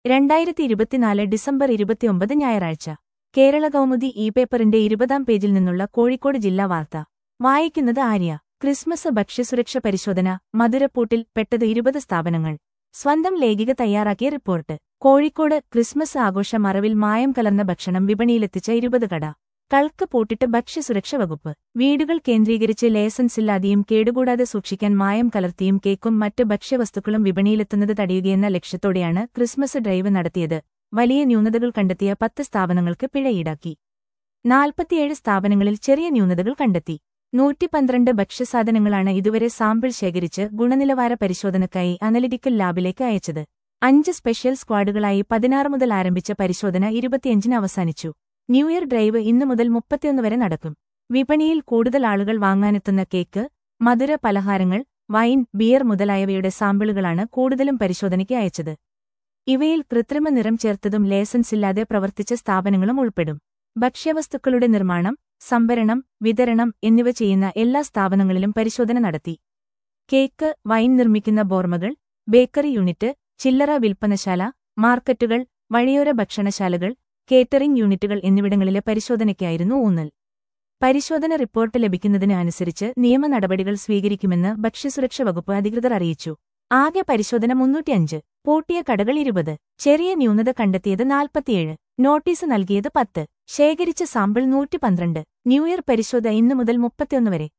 രണ്ടായിരത്തി ഇരുപത്തിനാല് ഡിസംബർ ഇരുപത്തിയൊമ്പത് ഞായറാഴ്ച കേരള കൗമുദി ഇ പേപ്പറിന്റെ ഇരുപതാം പേജിൽ നിന്നുള്ള കോഴിക്കോട് ജില്ലാ വാർത്ത വായിക്കുന്നത് ആര്യ ക്രിസ്മസ് ഭക്ഷ്യസുരക്ഷ പരിശോധന മധുരപ്പൂട്ടിൽ പെട്ടത് ഇരുപത് സ്ഥാപനങ്ങൾ സ്വന്തം ലേഖിക തയ്യാറാക്കിയ റിപ്പോർട്ട് കോഴിക്കോട് ക്രിസ്മസ് ആഘോഷ മറവിൽ മായം കലർന്ന ഭക്ഷണം വിപണിയിലെത്തിച്ച ഇരുപത് കട കൾക്ക് പൂട്ടിട്ട് ഭക്ഷ്യസുരക്ഷ വകുപ്പ് വീടുകൾ കേന്ദ്രീകരിച്ച് ലൈസൻസില്ലാതെയും കേടുകൂടാതെ സൂക്ഷിക്കാൻ മായം കലർത്തിയും കേക്കും മറ്റ് ഭക്ഷ്യവസ്തുക്കളും വിപണിയിലെത്തുന്നത് തടയുകയെന്ന ലക്ഷ്യത്തോടെയാണ് ക്രിസ്മസ് ഡ്രൈവ് നടത്തിയത് വലിയ ന്യൂനതകൾ കണ്ടെത്തിയ പത്ത് സ്ഥാപനങ്ങൾക്ക് പിഴ ഈടാക്കി നാൽപ്പത്തിയേഴ് സ്ഥാപനങ്ങളിൽ ചെറിയ ന്യൂനതകൾ കണ്ടെത്തി നൂറ്റി പന്ത്രണ്ട് ഭക്ഷ്യസാധനങ്ങളാണ് ഇതുവരെ സാമ്പിൾ ശേഖരിച്ച് ഗുണനിലവാര പരിശോധനയ്ക്കായി അനലിറ്റിക്കൽ ലാബിലേക്ക് അയച്ചത് അഞ്ച് സ്പെഷ്യൽ സ്ക്വാഡുകളായി പതിനാറ് മുതൽ ആരംഭിച്ച പരിശോധന ഇരുപത്തിയഞ്ചിന് അവസാനിച്ചു ന്യൂ ഇയർ ഡ്രൈവ് ഇന്നു മുതൽ മുപ്പത്തിയൊന്ന് വരെ നടക്കും വിപണിയിൽ കൂടുതൽ ആളുകൾ വാങ്ങാനെത്തുന്ന കേക്ക് മധുര പലഹാരങ്ങൾ വൈൻ ബിയർ മുതലായവയുടെ സാമ്പിളുകളാണ് കൂടുതലും പരിശോധനയ്ക്ക് അയച്ചത് ഇവയിൽ കൃത്രിമ നിറം ചേർത്തതും ലൈസൻസില്ലാതെ പ്രവർത്തിച്ച സ്ഥാപനങ്ങളും ഉൾപ്പെടും ഭക്ഷ്യവസ്തുക്കളുടെ നിർമ്മാണം സംഭരണം വിതരണം എന്നിവ ചെയ്യുന്ന എല്ലാ സ്ഥാപനങ്ങളിലും പരിശോധന നടത്തി കേക്ക് വൈൻ നിർമ്മിക്കുന്ന ബോർമകൾ ബേക്കറി യൂണിറ്റ് ചില്ലറ വിൽപ്പനശാല മാർക്കറ്റുകൾ വഴിയോര ഭക്ഷണശാലകൾ കേറ്ററിംഗ് യൂണിറ്റുകൾ എന്നിവിടങ്ങളിലെ പരിശോധനയ്ക്കായിരുന്നു ഊന്നൽ പരിശോധന റിപ്പോർട്ട് ലഭിക്കുന്നതിന് അനുസരിച്ച് നിയമ നടപടികൾ സ്വീകരിക്കുമെന്ന് ഭക്ഷ്യസുരക്ഷ വകുപ്പ് അധികൃതർ അറിയിച്ചു ആകെ പരിശോധന മുന്നൂറ്റിയഞ്ച് പൂട്ടിയ കടകൾ ഇരുപത് ചെറിയ ന്യൂനത കണ്ടെത്തിയത് നാൽപ്പത്തിയേഴ് നോട്ടീസ് നൽകിയത് പത്ത് ശേഖരിച്ച സാമ്പിൾ നൂറ്റി പന്ത്രണ്ട് ന്യൂ ഇയർ പരിശോധന ഇന്നു മുതൽ മുപ്പത്തിയൊന്ന് വരെ